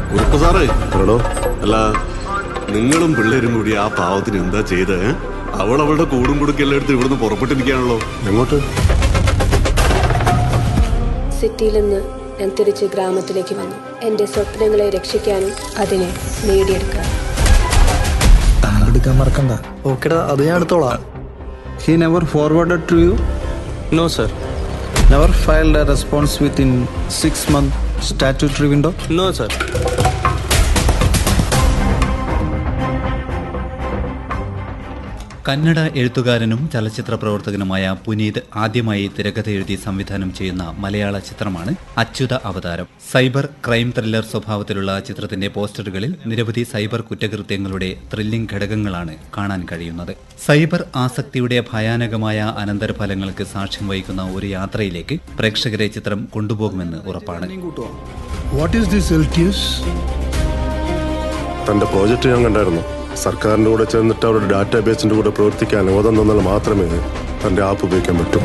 ഉറുപ്പ് സാറേ പറടോ അല്ല നിങ്ങളും പിള്ളേരും കൂടി ആ പാവത്തിന് എന്താ ചെയ്ത് അവൾ അവളുടെ കൂടും കുടുക്കെല്ലാം എടുത്ത് ഇവിടുന്ന് പുറപ്പെട്ടിരിക്കുകയാണല്ലോ എങ്ങോട്ട് സിറ്റിയിൽ നിന്ന് ഞാൻ തിരിച്ച് ഗ്രാമത്തിലേക്ക് വന്നു എൻ്റെ സ്വപ്നങ്ങളെ രക്ഷിക്കാനും അതിനെ നേടിയെടുക്കാനും എടുക്കാൻ മറക്കണ്ട ഓക്കെടാ അത് ഞാൻ എടുത്തോളാം he never forwarded to you no sir never filed a response within six month statutory window no sir Kannada എഴുത്തുകാരനും ചലച്ചിത്ര പ്രവർത്തകനുമായ പുനീത് ആദ്യമായി തിരക്കഥ എഴുതി സംവിധാനം ചെയ്യുന്ന മലയാള ചിത്രമാണ് അച്യുത അവതാരം സൈബർ ക്രൈം ത്രില്ലർ സ്വഭാവത്തിലുള്ള ചിത്രത്തിന്റെ പോസ്റ്ററുകളിൽ നിരവധി സൈബർ കുറ്റകൃത്യങ്ങളുടെ ത്രില്ലിംഗ് ഘടകങ്ങളാണ് കാണാൻ കഴിയുന്നത് സൈബർ ആസക്തിയുടെ ഭയാനകമായ അനന്തരഫലങ്ങൾക്ക് സാക്ഷ്യം വഹിക്കുന്ന ഒരു യാത്രയിലേക്ക് പ്രേക്ഷകരെ ചിത്രം കൊണ്ടുപോകുമെന്ന് ഉറപ്പാണ് What is this LTS? തന്റെ പ്രോജക്റ്റ് ഞാൻ കണ്ടായിരുന്നു സർക്കാരിന്റെ കൂടെ ചേർന്നിട്ട് അവരുടെ ഡാറ്റാബേസിന്റെ കൂടെ പ്രവർത്തിക്കാൻ അനുവാദം തന്നാൽ മാത്രമേ തന്റെ ആപ്പ് ഉപയോഗിക്കാൻ പറ്റൂ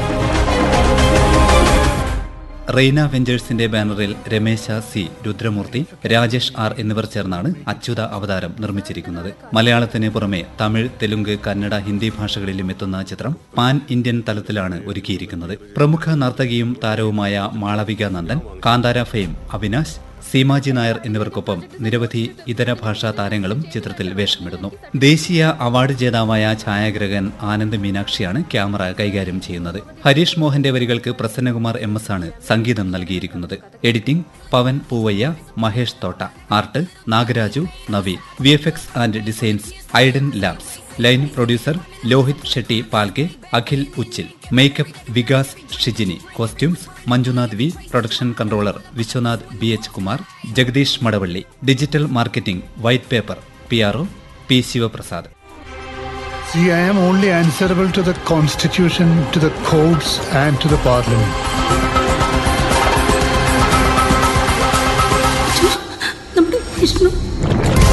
റെയ്ന വെഞ്ചേഴ്സിന്റെ ബാനറിൽ രമേശ സി രുദ്രമൂർത്തി രാജേഷ് ആർ എന്നിവർ ചേർന്നാണ് അച്യുത അവതാരം നിർമ്മിച്ചിരിക്കുന്നത് മലയാളത്തിന് പുറമെ തമിഴ് തെലുങ്ക് കന്നഡ ഹിന്ദി ഭാഷകളിലും എത്തുന്ന ചിത്രം പാൻ ഇന്ത്യൻ തലത്തിലാണ് ഒരുക്കിയിരിക്കുന്നത് പ്രമുഖ നർത്തകിയും താരവുമായ മാളവിക നന്ദൻ കാന്താര ഫെയിം അവിനാശ് സീമാജി നായർ എന്നിവർക്കൊപ്പം നിരവധി ഇതര ഭാഷാ താരങ്ങളും ചിത്രത്തിൽ വേഷമിടുന്നു ദേശീയ അവാർഡ് ജേതാവായ ഛായാഗ്രഹകൻ ആനന്ദ് മീനാക്ഷിയാണ് ക്യാമറ കൈകാര്യം ചെയ്യുന്നത് ഹരീഷ് മോഹന്റെ വരികൾക്ക് പ്രസന്നകുമാർ എം എസ് ആണ് സംഗീതം നൽകിയിരിക്കുന്നത് editing Pavan Poovaiah Mahesh Thota art Nagaraju Naveen V F X and designs Aiden labs line producer Lohith Shetty Palke Akhil Uchil makeup Vikas Shijini costumes Manjunath V production controller Vishwanath B H Kumar Jagadish Madavalli digital marketing white paper P R O P Shivaprasad See, I am only answerable to the Constitution, to the courts, and to the Parliament.